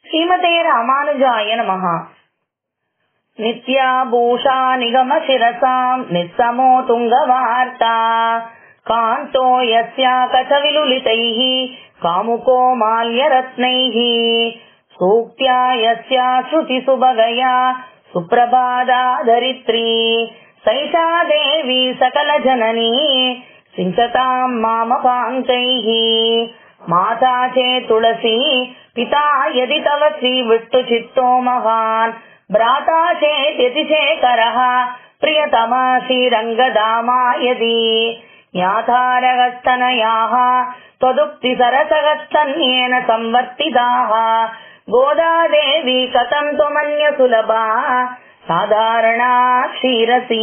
ஸ்ரீமதே ராமானுஜாய நமஹா நித்யாபூஷா நிகம சிரசாம் நிச்சமோ துங்கவார்த்தா காந்தோ யஸ்யா கசவிலுலிதைः காமுகோ மால்யரத்னைः सूक्त्या यस्या श्रुतिसुभगया सुप्रभादा धरित्री सैषा देवी सकलजननी सिञ्चताम् मामपाङ्कैः माता चेत् तुलसी पिता यदि तव श्रीविष्टुचित्तो महान् भ्राता चेत् यतिशेखरः प्रियतमा श्रीरङ्गदामा यदि ज्ञातारहस्तनयाः त्वदुक्तिसरसगस्तन्येन संवर्तिताः गोदादेवी कथम् त्वमन्य सुलभा சாதாரணா க்ஷீரசி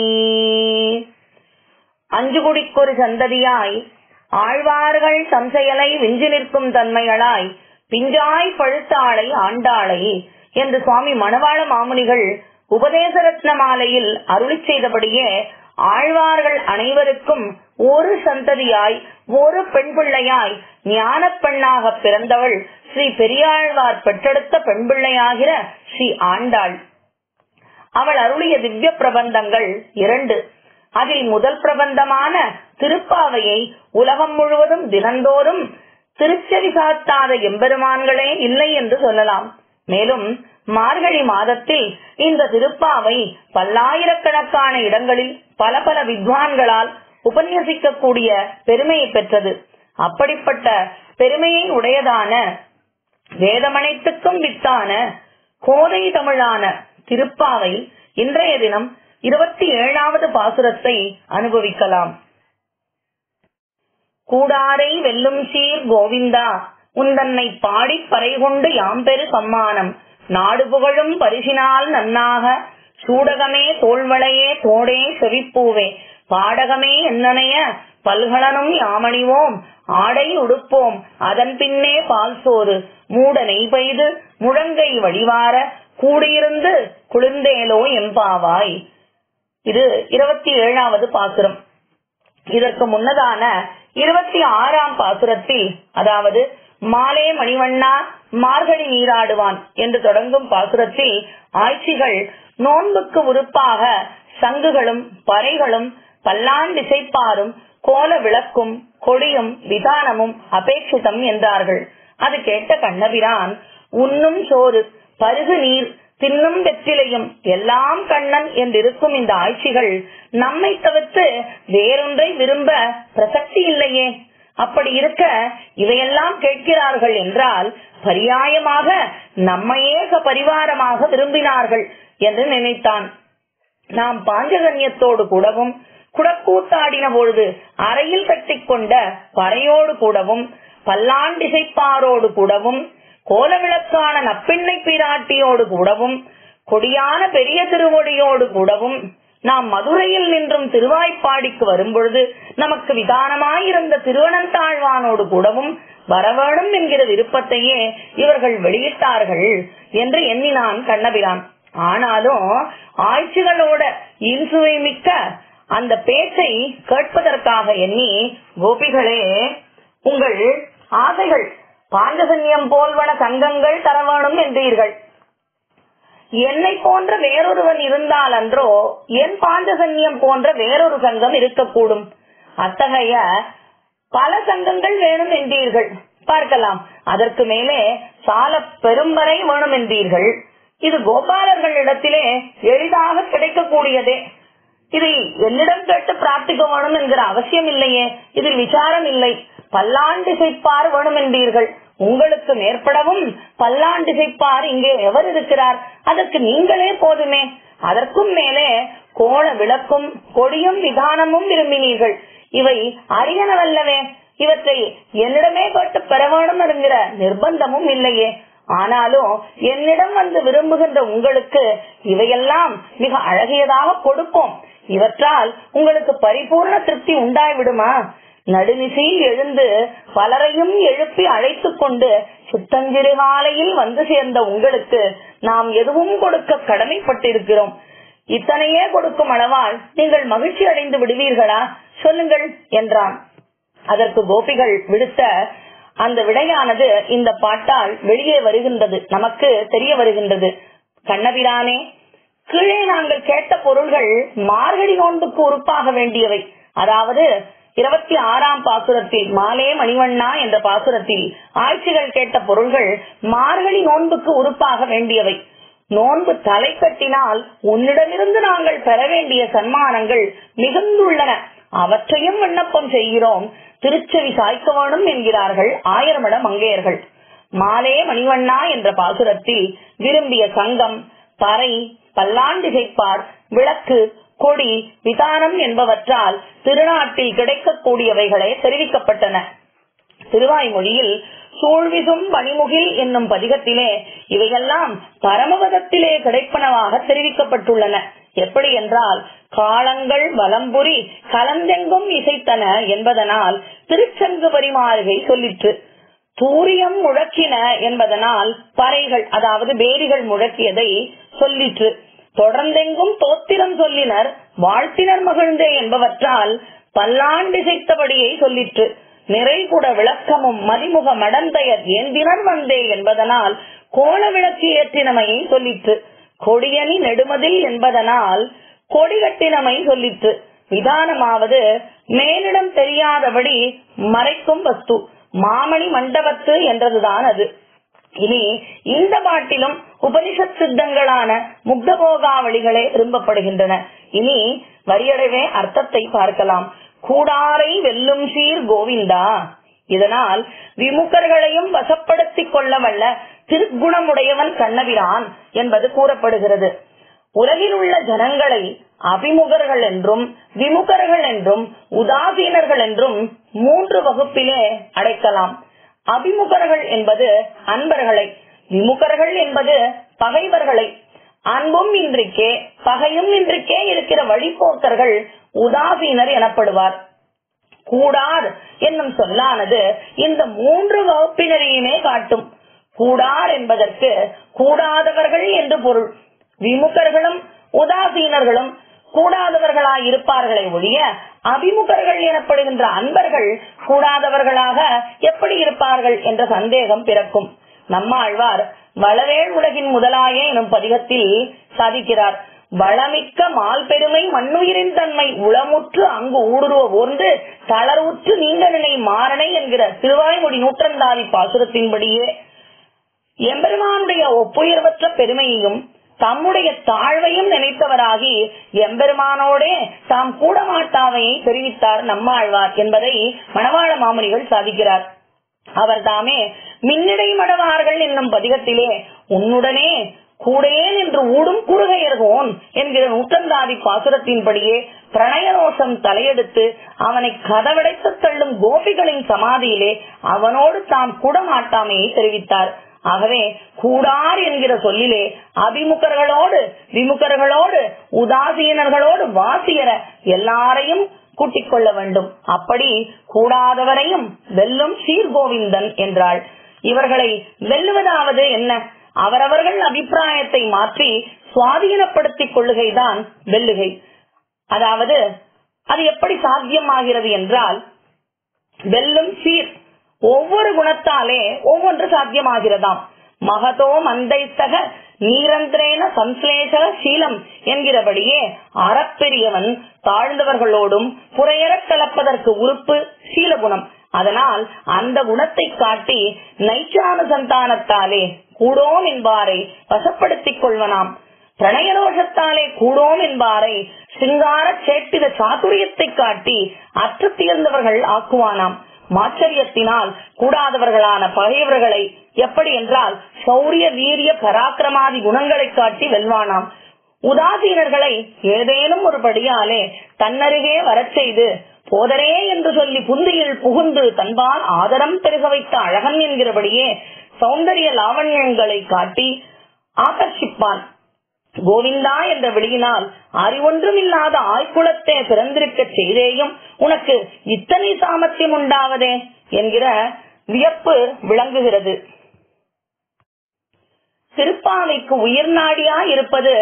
அஞ்சு குடிக்கொரு சந்ததியாய் ஆழ்வார்கள் சம்செயலை விஞ்சு நிற்கும் தன்மைகளாய் பிஞ்சாய் பழுத்தாளை ஆண்டாளை என்று சுவாமி மணவாள மாமுனிகள் உபதேச ரத்ன மாலையில் அருளி செய்தபடியே ஆழ்வார்கள் அனைவருக்கும் ஒரு சந்ததியாய் ஒரு பெண் பிள்ளையாய் ஞான பெண்ணாக பிறந்தவள் ஸ்ரீ பெரியாழ்வார் பெற்றெடுத்த பெண் பிள்ளையாகிற ஸ்ரீ ஆண்டாள் அவள் அருளிய திவ்ய பிரபந்தங்கள் இரண்டு அதில் முதல் பிரபந்தமான திருப்பாவையை உலகம் முழுவதும் தினந்தோறும் திருச்செவி சாத்தாத எம்பெருமான்களே இல்லை என்று சொல்லலாம் மேலும் மார்கழி மாதத்தில் இந்த திருப்பாவை பல்லாயிரக்கணக்கான இடங்களில் பல பல வித்வான்களால் உபன்யசிக்கக்கூடிய பெருமையை பெற்றது அப்படிப்பட்ட பெருமையை உடையதான வேதமனைத்துக்கும் வித்தான கோதை தமிழான திருப்பாவை இன்றைய தினம் இருபத்தி ஏழாவது பாசுரத்தை அனுபவிக்கலாம் கூடாரை வெல்லும் சீர் கோவிந்தா உந்தன்னை பாடி பறை கொண்டு யாம்பெரு சம்மானம் நாடு புகழும் பரிசினால் நன்னாக சூடகமே தோல்வளையே தோடே செவிப்பூவே பாடகமே என்னனைய பல்கலனும் யாமணிவோம் ஆடை உடுப்போம் அதன் பின்னே பால் சோறு மூட நெய் பெய்து முழங்கை வழிவார கூடியிருந்து குளிர்ந்தேலோ எம்பாவாய் இது இருபத்தி ஏழாவது பாசுரம் இதற்கு முன்னதான இருபத்தி ஆறாம் பாசுரத்தில் அதாவது மாலே மணிவண்ணா மார்கழி நீராடுவான் என்று தொடங்கும் பாசுரத்தில் ஆட்சிகள் நோன்புக்கு உறுப்பாக சங்குகளும் பறைகளும் பல்லாண்டிசைப்பாரும் கோல விளக்கும் கொடியும் விதானமும் அபேட்சிதம் என்றார்கள் அது கேட்ட கண்ணபிரான் உண்ணும் சோறு பருகு நீர் தின்னும் வெற்றிலையும் எல்லாம் கண்ணன் என்றிருக்கும் இந்த ஆட்சிகள் நம்மை தவிர்த்து வேறொன்றை விரும்ப பிரசக்தி இல்லையே அப்படி இருக்க இவையெல்லாம் கேட்கிறார்கள் என்றால் பரியாயமாக நம்மையே பரிவாரமாக விரும்பினார்கள் என்று நினைத்தான் நாம் பாஞ்சகன்யத்தோடு கூடவும் குடக்கூத்தாடின பொழுது அறையில் கட்டிக்கொண்ட பறையோடு கூடவும் பல்லாண்டிசைப்பாரோடு கூடவும் கோலவிளக்கான நப்பிண்ணை பிராட்டியோடு கூடவும் கொடியான பெரிய திருவொடியோடு கூடவும் நாம் மதுரையில் நின்றும் திருவாய்ப்பாடிக்கு வரும்பொழுது நமக்கு விதானமாயிருந்த திருவனந்தாழ்வானோடு கூடவும் வரவேணும் என்கிற விருப்பத்தையே இவர்கள் வெளியிட்டார்கள் என்று எண்ணினான் கண்ணபிரான் ஆனாலும் ஆட்சிகளோட இன்சுவை மிக்க அந்த பேச்சை கேட்பதற்காக எண்ணி கோபிகளே உங்கள் ஆசைகள் பாஞ்சசன்யம் போல்வன சங்கங்கள் தர வேணும் என்றீர்கள் என்னை போன்ற வேறொருவன் இருந்தால் அன்றோ என் பாஞ்சசன்யம் போன்ற வேறொரு சங்கம் இருக்கக்கூடும் அத்தகைய பல சங்கங்கள் வேணும் என்றீர்கள் பார்க்கலாம் அதற்கு மேலே சால பெரும்பறை வேணும் என்றீர்கள் இது கோபாலர்களிடத்திலே எளிதாக கிடைக்கக்கூடியதே இதை என்னிடம் கேட்டு பிரார்த்திக்க வேணும் என்கிற அவசியம் இல்லையே இதில் விசாரம் இல்லை பல்லாண்டிசைப்பார் வேணும் என்றீர்கள் உங்களுக்கு மேற்படவும் பல்லாண்டிசைப்பார் இங்கே எவர் இருக்கிறார் அதற்கு நீங்களே போதுமே அதற்கும் மேலே கோண விளக்கும் கொடியும் விதானமும் விரும்பினீர்கள் இவை அரியனவல்லவே இவற்றை என்னிடமே கேட்டு பெற வேணும் என்கிற நிர்பந்தமும் இல்லையே ஆனாலும் என்னிடம் வந்து விரும்புகின்ற உங்களுக்கு இவையெல்லாம் மிக அழகியதாக கொடுப்போம் இவற்றால் உங்களுக்கு பரிபூர்ண திருப்தி உண்டாய்விடுமா நடுநிசையில் எழுந்து பலரையும் எழுப்பி அழைத்துக் கொண்டு சித்தஞ்சிறுகாலையில் வந்து சேர்ந்த உங்களுக்கு நாம் எதுவும் கொடுக்க கடமைப்பட்டிருக்கிறோம் இத்தனையே கொடுக்கும் அளவால் நீங்கள் மகிழ்ச்சி அடைந்து விடுவீர்களா சொல்லுங்கள் என்றான் அதற்கு கோபிகள் விடுத்த அந்த விடையானது இந்த பாட்டால் வெளியே வருகின்றது நமக்கு தெரிய வருகின்றது கண்ணபிரானே கீழே நாங்கள் கேட்ட பொருள்கள் மார்கழி நோன்புக்கு உறுப்பாக வேண்டியவை அதாவது இருபத்தி ஆறாம் பாசுரத்தில் மாலே மணிவண்ணா என்ற பாசுரத்தில் ஆட்சிகள் கேட்ட பொருள்கள் மார்கழி நோன்புக்கு உறுப்பாக வேண்டியவை நோன்பு தலை கட்டினால் உன்னிடமிருந்து நாங்கள் பெற வேண்டிய சன்மானங்கள் மிகுந்துள்ளன அவற்றையும் விண்ணப்பம் செய்கிறோம் திருச்செவி சாய்க்க வேணும் என்கிறார்கள் ஆயிரமட மங்கையர்கள் மாலே மணிவண்ணா என்ற பாசுரத்தில் விரும்பிய சங்கம் பறை பல்லாண்டிசைப்பார் விளக்கு கொடி விதானம் என்பவற்றால் திருநாட்டில் கிடைக்கக்கூடியவைகளே தெரிவிக்கப்பட்டன திருவாய்மொழியில் சூழ்விசும் பணிமுகில் என்னும் பதிகத்திலே இவையெல்லாம் பரமபதத்திலே கிடைப்பனவாக தெரிவிக்கப்பட்டுள்ளன எப்படி என்றால் காலங்கள் வலம்புரி கலந்தெங்கும் இசைத்தன என்பதனால் திருச்சங்கு பரிமாறுகை சொல்லிற்று தூரியம் முழக்கின என்பதனால் பறைகள் அதாவது பேரிகள் முழக்கியதை சொல்லிற்று தொடர்ந்தெங்கும் தோத்திரம் சொல்லினர் வாழ்த்தினர் மகிழ்ந்தே என்பவற்றால் பல்லாண்டிசைத்தபடியை சொல்லிற்று நிறைகுட விளக்கமும் மதிமுக மடந்தையர் ஏந்தினர் வந்தே என்பதனால் கோல விளக்கு ஏற்றினமையை சொல்லிற்று கொடியணி நெடுமதில் என்பதனால் கொடி கட்டினமை சொல்லிற்று விதானமாவது மேலிடம் தெரியாதபடி மறைக்கும் வஸ்து மாமணி மண்டபத்து என்றதுதான் அது இனி இந்த பாட்டிலும் உபனிஷத் சித்தங்களான முக்தபோகாவளிகளே விரும்பப்படுகின்றன இனி வரியடவே அர்த்தத்தை பார்க்கலாம் கூடாரை வெல்லும் சீர் கோவிந்தா இதனால் விமுகர்களையும் வசப்படுத்திக் கொள்ள வல்ல திருக்குணமுடையவன் கண்ணபிரான் என்பது கூறப்படுகிறது உலகில் உள்ள ஜனங்களை அபிமுகர்கள் என்றும் விமுகர்கள் என்றும் உதாசீனர்கள் என்றும் மூன்று வகுப்பிலே அடைக்கலாம் அபிமுகர்கள் என்பது அன்பர்களை விமுகர்கள் என்பது பகைவர்களை அன்பும் இன்றிக்கே பகையும் இன்றிக்கே இருக்கிற வழிபோக்கர்கள் உதாசீனர் எனப்படுவார் கூடார் என்னும் சொல்லானது இந்த மூன்று வகுப்பினரையுமே காட்டும் கூடார் என்பதற்கு கூடாதவர்கள் என்று பொருள் விமுகர்களும் உதாசீனர்களும் கூடாதவர்களாய் இருப்பார்களே ஒழிய அபிமுகர்கள் எனப்படுகின்ற அன்பர்கள் கூடாதவர்களாக எப்படி இருப்பார்கள் என்ற சந்தேகம் பிறக்கும் நம்மாழ்வார் வளவேள் உலகின் முதலாய எனும் பதிகத்தில் சாதிக்கிறார் வளமிக்க மால் பெருமை மண்ணுயிரின் தன்மை உளமுற்று அங்கு ஊடுருவ ஓர்ந்து தளர்வுற்று நீண்ட நிலை மாறனை என்கிற திருவாய்மொழி நூற்றந்தாதி பாசுரத்தின்படியே எம்பெருமானுடைய ஒப்புயர்வற்ற பெருமையையும் தம்முடைய தாழ்வையும் நினைத்தவராகி எம்பெருமானோடே தாம் கூட மாட்டாவையை தெரிவித்தார் நம்மாழ்வார் என்பதை மணவாள மாமனிகள் சாதிக்கிறார் அவர் தாமே மின்னிடை மடவார்கள் என்னும் பதிகத்திலே உன்னுடனே கூடேன் என்று ஊடும் குறுகையர்கோன் என்கிற நூற்றந்தாதி பாசுரத்தின்படியே பிரணயரோஷம் தலையெடுத்து அவனை கதவடைத்து தள்ளும் கோபிகளின் சமாதியிலே அவனோடு தாம் கூட மாட்டாமையை தெரிவித்தார் ஆகவே கூடார் என்கிற சொல்லிலே அபிமுகர்களோடு விமுகர்களோடு உதாசீனர்களோடு வாசியர எல்லாரையும் கூட்டிக் கொள்ள வேண்டும் அப்படி கூடாதவரையும் வெல்லும் சீர்கோவிந்தன் என்றாள் இவர்களை வெல்லுவதாவது என்ன அவரவர்கள் அபிப்பிராயத்தை மாற்றி சுவாதீனப்படுத்திக் கொள்ளுகைதான் வெல்லுகை அதாவது அது எப்படி சாத்தியமாகிறது என்றால் வெல்லும் சீர் ஒவ்வொரு குணத்தாலே ஒவ்வொன்று சாத்தியமாகிறதாம் மகதோ மந்தைத்தக நீரந்திரேன சம்ஸ்லேஷக சீலம் என்கிறபடியே அறப்பெரியவன் தாழ்ந்தவர்களோடும் புறையறக் கலப்பதற்கு உறுப்பு சீலகுணம் அதனால் அந்த குணத்தை காட்டி நைச்சானுசந்தானத்தாலே கூடோம் என்பாரை வசப்படுத்திக் கொள்வனாம் பிரணயரோஷத்தாலே கூடோம் என்பாரை சிங்கார சேட்டித சாதுரியத்தை காட்டி அற்று தீர்ந்தவர்கள் ஆக்குவானாம் மாச்சரியத்தினால் கூடாதவர்களான பகைவர்களை எப்படி என்றால் சௌரிய வீரிய பராக்கிரமாதி குணங்களை காட்டி வெல்வானாம் உதாசீனர்களை ஏதேனும் ஒரு படியாலே தன்னருகே வரச் செய்து போதரே என்று சொல்லி புந்தியில் புகுந்து தன்பால் ஆதரம் பெருக வைத்த அழகன் என்கிறபடியே சௌந்தரிய லாவண்யங்களை காட்டி ஆகர்ஷிப்பான் கோவிந்தா என்ற வெளியினால் அறிவொன்றும் இல்லாத ஆய்குலத்தே பிறந்திருக்க செய்தேயும் உனக்கு இத்தனை சாமர்த்தியம் உண்டாவதே என்கிற வியப்பு விளங்குகிறது திருப்பாவைக்கு உயிர் நாடியா இருப்பது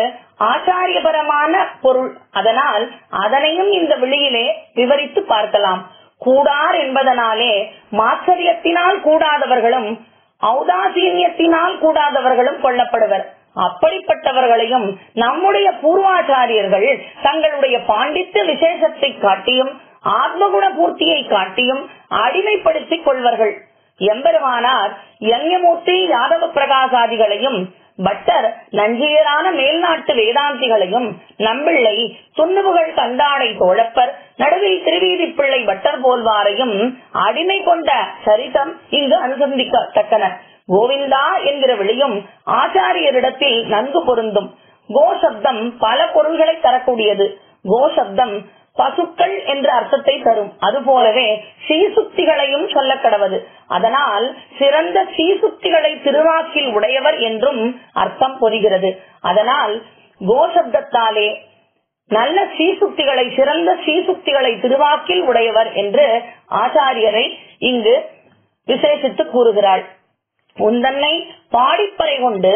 ஆச்சாரியபரமான பொருள் அதனால் அதனையும் இந்த வெளியிலே விவரித்து பார்க்கலாம் கூடார் என்பதனாலே மாச்சரியத்தினால் கூடாதவர்களும் ஔதாசீன்யத்தினால் கூடாதவர்களும் கொல்லப்படுவர் அப்படிப்பட்டவர்களையும் நம்முடைய பூர்வாச்சாரியர்கள் தங்களுடைய பாண்டித்த விசேஷத்தை காட்டியும் ஆத்மகுண பூர்த்தியை காட்டியும் அடிமைப்படுத்திக் கொள்வார்கள் எம்பெருமானார் யஞமூர்த்தி யாதவ பிரகாசாதிகளையும் பட்டர் நஞ்சியரான மேல்நாட்டு வேதாந்திகளையும் நம்பிள்ளை துண்ணுபுகள் கண்டாடை தோழப்பர் நடுவில் திருவீதி பிள்ளை பட்டர் போல்வாரையும் அடிமை கொண்ட சரிதம் இங்கு அனுசந்திக்கத்தக்கன கோவிந்தா என்கிற விளியும் ஆச்சாரியரிடத்தில் நன்கு பொருந்தும் கோ சப்தம் பல பொருள்களை தரக்கூடியது கோ சப்தம் பசுக்கள் என்ற அர்த்தத்தை தரும் அதுபோலவே சீசுக்திகளையும் சொல்ல கடவது அதனால் சிறந்த சீசுக்திகளை திருவாக்கில் உடையவர் என்றும் அர்த்தம் பொதிகிறது அதனால் கோசப்தத்தாலே நல்ல சீசுக்திகளை சிறந்த சீசுக்திகளை திருவாக்கில் உடையவர் என்று ஆச்சாரியரை இங்கு விசேஷித்து கூறுகிறாள் உந்தன்னை பாடிப்பறை கொண்டு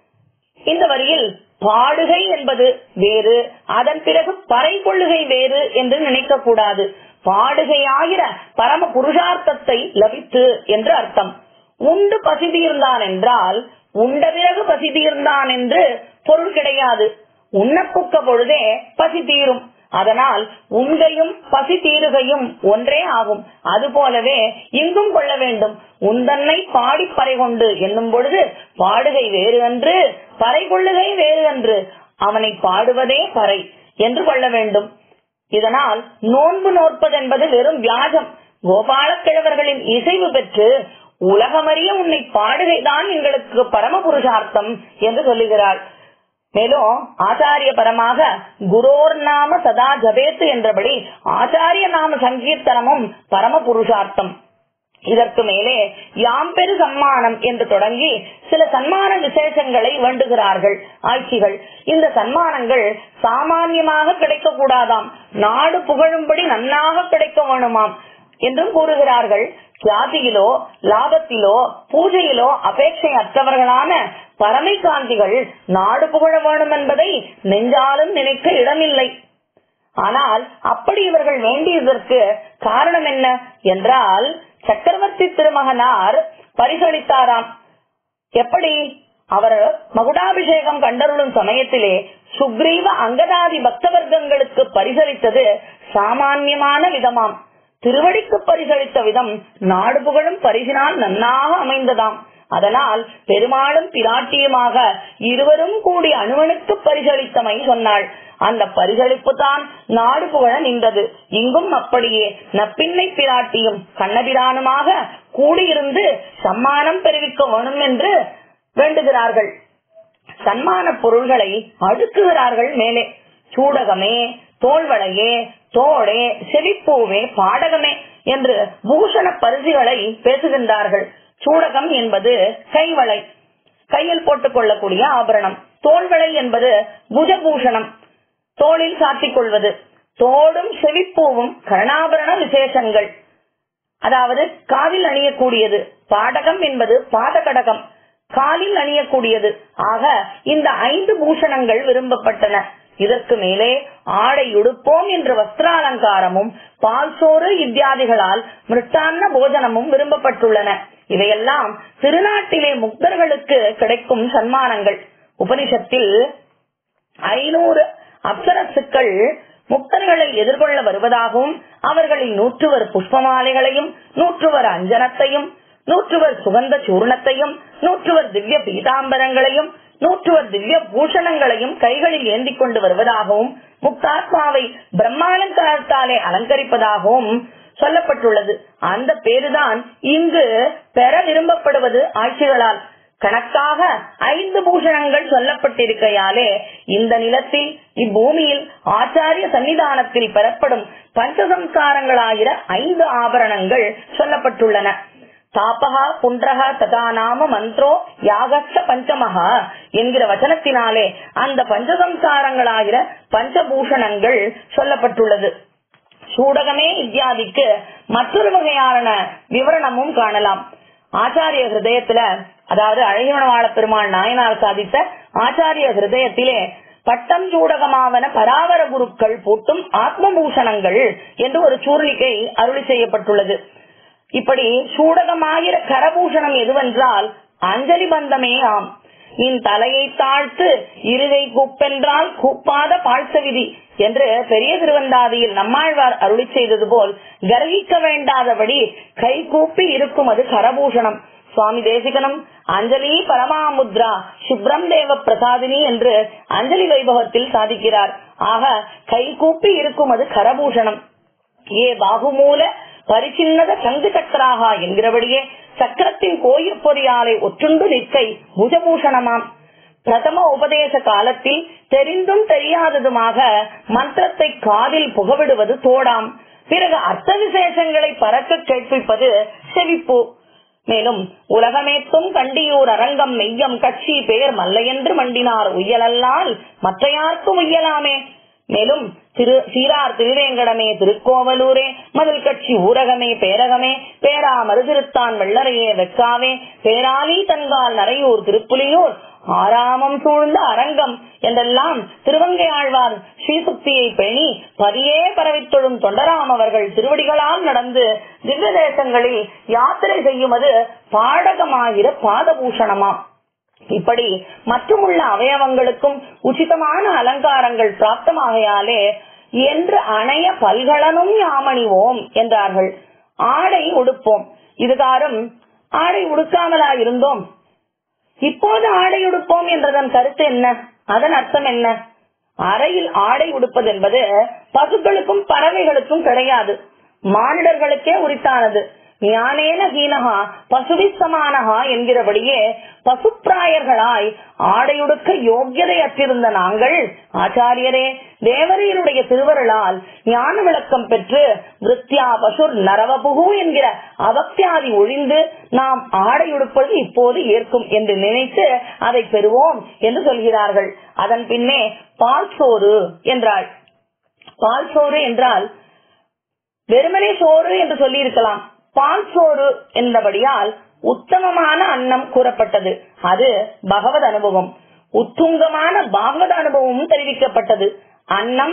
இந்த வரியில் பாடுகை என்பது வேறு அதன் பிறகு பறை கொள்ளுகை வேறு என்று நினைக்க கூடாது பாடுகையாகிற பரம புருஷார்த்தத்தை லபித்து என்று அர்த்தம் உண்டு பசி தீர்ந்தான் என்றால் உண்ட பிறகு பசி தீர்ந்தான் என்று பொருள் கிடையாது உண்ணப்புக்க பொழுதே பசி தீரும் அதனால் உண்கையும் பசி தீருகையும் ஒன்றே ஆகும் அதுபோலவே இங்கும் கொள்ள வேண்டும் உந்தன்னை பாடி பறை கொண்டு என்னும் பொழுது பாடுகை வேறு அன்று பறை கொள்ளுகை வேறு அன்று அவனை பாடுவதே பறை என்று கொள்ள வேண்டும் இதனால் நோன்பு நோற்பதென்பது வெறும் வியாஜம் கோபால கிழவர்களின் இசைவு பெற்று உலகமறிய உன்னை பாடுகைதான் எங்களுக்கு பரம புருஷார்த்தம் என்று சொல்லுகிறாள் மேலும் ஆச்சாரிய பரமாக குரோர் நாம சதா ஜபேத்து என்றபடி ஆச்சாரிய நாம சங்கீர்த்தனமும் பரம புருஷார்த்தம் இதற்கு மேலே யாம் பெரு சம்மானம் என்று தொடங்கி சில சன்மான விசேஷங்களை வேண்டுகிறார்கள் ஆட்சிகள் இந்த சன்மானங்கள் சாமான்யமாக கிடைக்க கூடாதாம் நாடு புகழும்படி நன்னாக கிடைக்க வேணுமாம் என்றும் கூறுகிறார்கள் ஜாதியிலோ லாபத்திலோ பூஜையிலோ அபேட்சை அற்றவர்களான பரமை காந்திகள் நாடு புகழ வேணும் என்பதை நெஞ்சாலும் நினைக்க இடமில்லை ஆனால் அப்படி இவர்கள் வேண்டியதற்கு காரணம் என்ன என்றால் சக்கரவர்த்தி திருமகனார் பரிசளித்தாராம் எப்படி அவர் மகுடாபிஷேகம் கண்டருளும் சமயத்திலே சுக்ரீவ அங்கதாதி பக்தவர்க்கங்களுக்கு பரிசளித்தது சாமான்யமான விதமாம் திருவடிக்கு பரிசளித்த விதம் நாடு புகழும் பரிசினால் நன்னாக அமைந்ததாம் அதனால் பெருமாளும் பிராட்டியுமாக இருவரும் கூடி அணுவனுக்கு பரிசளித்தமை சொன்னாள் அந்த பரிசளிப்பு தான் நாடு புகழ நின்றது இங்கும் அப்படியே நப்பின்னை பிராட்டியும் கண்ணபிரானுமாக கூடியிருந்து சம்மானம் தெரிவிக்க வேணும் என்று வேண்டுகிறார்கள் சன்மான பொருள்களை அடுக்குகிறார்கள் மேலே சூடகமே தோல்வளையே தோடே செவிப்பூவே பாடகமே என்று பூஷண பரிசுகளை பேசுகின்றார்கள் சூடகம் என்பது கைவளை கையில் போட்டுக் கொள்ளக்கூடிய ஆபரணம் தோல்வளை என்பது புஜபூஷணம் தோளில் சாத்திக் கொள்வது தோடும் செவிப்பூவும் கருணாபரண விசேஷங்கள் அதாவது காதில் அணியக்கூடியது பாடகம் என்பது பாதகடகம் காலில் அணியக்கூடியது ஆக இந்த ஐந்து பூஷணங்கள் விரும்பப்பட்டன இதற்கு மேலே ஆடை உடுப்போம் என்ற வஸ்திராலங்காரமும் பால் சோறு இத்தியாதிகளால் மிருட்டான்ன போஜனமும் விரும்பப்பட்டுள்ளன இவையெல்லாம் திருநாட்டிலே முக்தர்களுக்கு கிடைக்கும் சன்மானங்கள் உபனிஷத்தில் ஐநூறு அப்சரசுக்கள் முக்தர்களை எதிர்கொள்ள வருவதாகவும் அவர்களின் நூற்றுவர் புஷ்பமாலைகளையும் நூற்றுவர் அஞ்சனத்தையும் நூற்றுவர் சுகந்த சூர்ணத்தையும் நூற்றுவர் திவ்ய பீதாம்பரங்களையும் நூற்றுவர் திவ்ய பூஷணங்களையும் கைகளில் ஏந்தி கொண்டு வருவதாகவும் முக்தாத்மாவை பிரம்மாலங்காரத்தாலே அலங்கரிப்பதாகவும் சொல்லப்பட்டுள்ளது அந்த பேருதான் இங்கு பெற விரும்பப்படுவது ஆட்சிகளால் கணக்காக ஐந்து பூஷணங்கள் சொல்லப்பட்டிருக்கையாலே இந்த நிலத்தில் இப்பூமியில் ஆச்சாரிய சன்னிதானத்தில் பெறப்படும் பஞ்சசம்சாரங்களாகிற ஐந்து ஆபரணங்கள் சொல்லப்பட்டுள்ளன தாபகா புன்றக ததா நாம மந்த்ரோ யாகஸ்த பஞ்சமகா என்கிற வச்சனத்தினாலே அந்த பஞ்சசம்சாரங்களாகிற பஞ்சபூஷணங்கள் சொல்லப்பட்டுள்ளது சூடகமே இத்தியாதிக்கு மற்றொரு வகையான விவரணமும் காணலாம் ஆச்சாரிய ஹிருதயத்துல அதாவது அழகியவனவாள பெருமாள் நாயனார் சாதித்த ஆச்சாரிய ஹிருதயத்திலே பட்டம் சூடகமாவன பராவர குருக்கள் பூட்டும் ஆத்மபூஷணங்கள் என்று ஒரு சூர்ணிகை அருளி செய்யப்பட்டுள்ளது இப்படி சூடகமாகிற கரபூஷணம் எதுவென்றால் அஞ்சலி பந்தமே ஆம் நின் தலையை தாழ்த்து இருகை கூப்பென்றால் கூப்பாத பாழ்த்த விதி என்று பெரிய திருவந்தாதியில் நம்மாழ்வார் அருளி செய்தது போல் கர்விக்க வேண்டாதபடி கை கூப்பி இருக்கும் அது கரபூஷணம் சுவாமி தேசிகனும் அஞ்சலி பரமாமுத்ரா சுப்ரம் தேவ பிரசாதினி என்று அஞ்சலி வைபவத்தில் சாதிக்கிறார் ஆக கை கூப்பி இருக்கும் அது கரபூஷணம் ஏ பாகுமூல பரிசின்னத சங்கு சக்கராகா என்கிறபடியே சக்கரத்தின் கோயிற் பொறியாலை ஒற்றுண்டு நிற்கை புஜபூஷணமாம் பிரதம உபதேச காலத்தில் தெரிந்தும் தெரியாததுமாக மந்திரத்தை காதில் புகவிடுவது தோடாம் பிறகு அர்த்த விசேஷங்களை பறக்க கேட்பிப்பது செவிப்பு மேலும் உலகமேத்தும் கண்டியூர் அரங்கம் மெய்யம் கட்சி பெயர் மல்லையென்று மண்டினார் உய்யலல்லால் மற்றையார்க்கும் உய்யலாமே மேலும் திரு சீரார் திருவேங்கடமே திருக்கோவலூரே மதில் கட்சி ஊரகமே பேரகமே பேரா மருதிருத்தான் வெள்ளரையே வெக்காவே பேராலி தன்கால் நரையூர் திருப்புலியூர் ஆராமம் சூழ்ந்த அரங்கம் என்றெல்லாம் திருவங்கை ஆழ்வார் ஸ்ரீசுக்தியை பேணி பதியே பரவித் தொழும் தொண்டராம் அவர்கள் திருவடிகளால் நடந்து திவ்ய தேசங்களில் யாத்திரை செய்யுமது பாடகமாகிற பாதபூஷணமாம் இப்படி மற்றுமுள்ள அவயவங்களுக்கும் உச்சிதமான அலங்காரங்கள் பிராப்தமாகையாலே என்று அணைய பல்கலனும் யாமணிவோம் என்றார்கள் ஆடை உடுப்போம் இதுகாரும் ஆடை உடுக்காமலா இருந்தோம் இப்போது ஆடை உடுப்போம் என்றதன் கருத்து என்ன அதன் அர்த்தம் என்ன அறையில் ஆடை உடுப்பது என்பது பசுக்களுக்கும் பறவைகளுக்கும் கிடையாது மானிடர்களுக்கே உரித்தானது ஞானேன ஹீனகா பசுவி சமானகா என்கிறபடியே பசுப்பிராயர்களாய் ஆடையுடுக்க யோக்கியதை அற்றிருந்த நாங்கள் ஆச்சாரியரே தேவரையருடைய திருவருளால் ஞான விளக்கம் பெற்று விருத்தியா பசுர் நரவபுகு என்கிற அவக்தியாதி ஒழிந்து நாம் ஆடையுடுப்பது இப்போது ஏற்கும் என்று நினைத்து அதை பெறுவோம் என்று சொல்கிறார்கள் அதன் பின்னே பால் சோறு என்றாள் பால் சோறு என்றால் வெறுமனே சோறு என்று சொல்லி இருக்கலாம் பால் சோறு என்றபடியால் உத்தமமான அன்னம் கூறப்பட்டது அது பகவத் அனுபவம் உத்துங்கமான பாகவத அனுபவமும் தெரிவிக்கப்பட்டது அன்னம்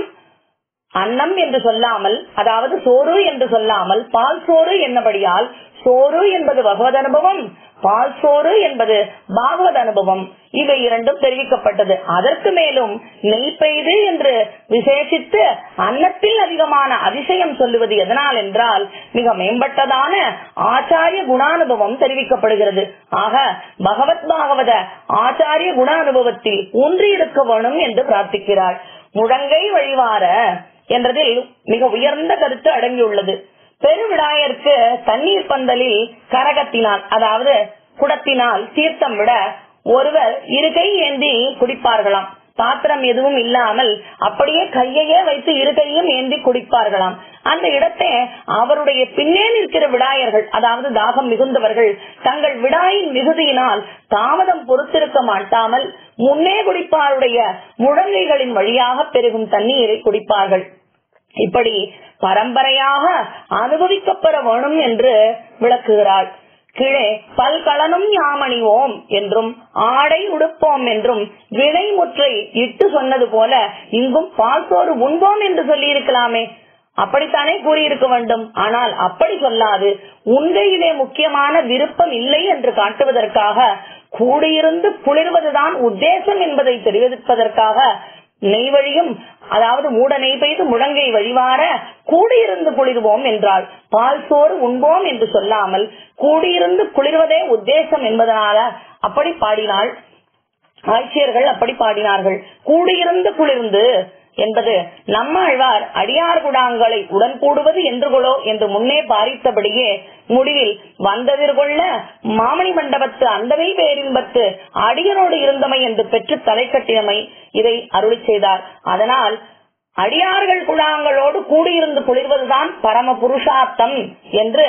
அன்னம் என்று சொல்லாமல் அதாவது சோறு என்று சொல்லாமல் பால் சோறு என்னபடியால் சோறு என்பது பகவத் அனுபவம் பால் சோறு என்பது பாகவத அனுபவம் இவை இரண்டும் தெரிவிக்கப்பட்டது அதற்கு மேலும் நெய் பெய்து என்று விசேஷித்து அன்னத்தில் அதிகமான அதிசயம் சொல்லுவது எதனால் என்றால் மிக மேம்பட்டதான ஆச்சாரிய குணானுபவம் தெரிவிக்கப்படுகிறது ஆக பகவத் பாகவத ஆச்சாரிய குணானுபவத்தில் ஊன்றி இருக்க வேணும் என்று பிரார்த்திக்கிறார் முழங்கை வழிவார என்றதில் மிக உயர்ந்த கருத்து அடங்கியுள்ளது பெருவிடாயருக்கு தண்ணீர் பந்தலில் கரகத்தினால் அதாவது குடத்தினால் தீர்த்தம் விட ஒருவர் இரு கை ஏந்தி குடிப்பார்களாம் பாத்திரம் எதுவும் இல்லாமல் அப்படியே கையையே வைத்து இரு கையும் ஏந்தி குடிப்பார்களாம் அந்த இடத்தை அவருடைய பின்னே நிற்கிற விடாயர்கள் அதாவது தாகம் மிகுந்தவர்கள் தங்கள் விடாயின் மிகுதியினால் தாமதம் பொறுத்திருக்க மாட்டாமல் முன்னே குடிப்பாருடைய முழங்கைகளின் வழியாக பெருகும் தண்ணீரை குடிப்பார்கள் இப்படி பரம்பரையாக அனுபவிக்கப்பெற வேணும் என்று விளக்குகிறாள் கீழே பல்கலனும் யாமணிவோம் என்றும் ஆடை உடுப்போம் என்றும் வினைமுற்றை இட்டு சொன்னது போல இங்கும் பால்சோறு உண்போம் என்று சொல்லி இருக்கலாமே அப்படித்தானே கூறியிருக்க வேண்டும் ஆனால் அப்படி சொல்லாது உண்கையிலே முக்கியமான விருப்பம் இல்லை என்று காட்டுவதற்காக கூடியிருந்து குளிர்வதுதான் உத்தேசம் என்பதை தெரிவிப்பதற்காக நெய் வழியும் அதாவது மூட நெய் பெய்து முழங்கை வழிவார கூடியிருந்து குளிர்வோம் என்றால் பால் சோறு உண்போம் என்று சொல்லாமல் கூடியிருந்து குளிர்வதே உத்தேசம் என்பதனால அப்படி பாடினாள் ஆட்சியர்கள் அப்படி பாடினார்கள் கூடியிருந்து குளிர்ந்து என்பது நம்மாழ்வார் அடியார் குடாங்களை உடன் கூடுவது என்றுகளோ என்று முன்னே பாரித்தபடியே முடிவில் வந்ததிர்கொள்ள மாமணி மண்டபத்து அந்தவை பேரின்பத்து அடியனோடு இருந்தமை என்று பெற்று தலை கட்டினமை இதை அருளி செய்தார் அதனால் அடியார்கள் குழாங்களோடு கூடியிருந்து குளிர்வதுதான் பரம புருஷார்த்தம் என்று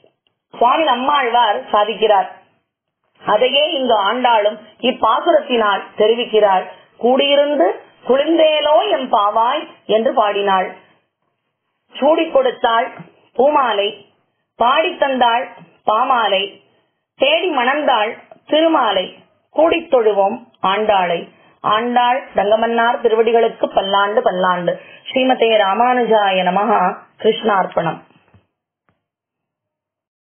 சுவாமி நம்மாழ்வார் சாதிக்கிறார் அதையே இங்கு ஆண்டாளும் இப்பாசுரத்தினால் தெரிவிக்கிறாள் கூடியிருந்து குளிர்ந்தேலோ எம் பாவாய் என்று பாடினாள் சூடிக் கொடுத்தாள் பூமாலை பாடித் தந்தாள் பாமாலை தேடி மணந்தாள் திருமாலை கூடித் தொழுவோம் ஆண்டாளை ஆண்டாள் ரங்கமன்னார் திருவடிகளுக்கு பல்லாண்டு பல்லாண்டு ஸ்ரீமதே ராமானுஜாய நமஹா கிருஷ்ணார்ப்பணம்